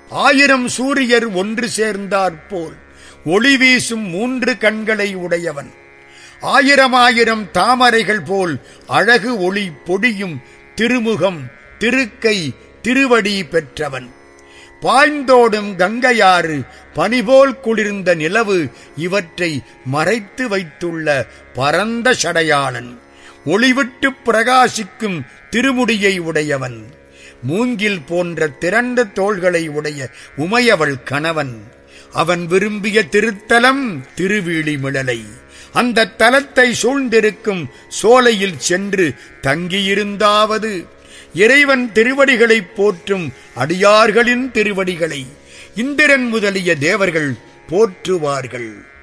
ஆயிரம் சூரியர் ஒன்று சேர்ந்தாற்போல் ஒளி வீசும் மூன்று கண்களை உடையவன் ஆயிரம் ஆயிரம் தாமரைகள் போல் அழகு ஒளி பொடியும் திருமுகம் திருக்கை திருவடி பெற்றவன் பாய்ந்தோடும் கங்கையாறு பனிபோல் குளிர்ந்த நிலவு இவற்றை மறைத்து வைத்துள்ள பரந்த சடையாளன் ஒளிவிட்டு பிரகாசிக்கும் திருமுடியை உடையவன் மூங்கில் போன்ற திரண்ட தோள்களை உடைய உமையவள் கணவன் அவன் விரும்பிய திருத்தலம் திருவீழிமிழலை அந்த தலத்தை சூழ்ந்திருக்கும் சோலையில் சென்று தங்கியிருந்தாவது இறைவன் திருவடிகளை போற்றும் அடியார்களின் திருவடிகளை இந்திரன் முதலிய தேவர்கள் போற்றுவார்கள்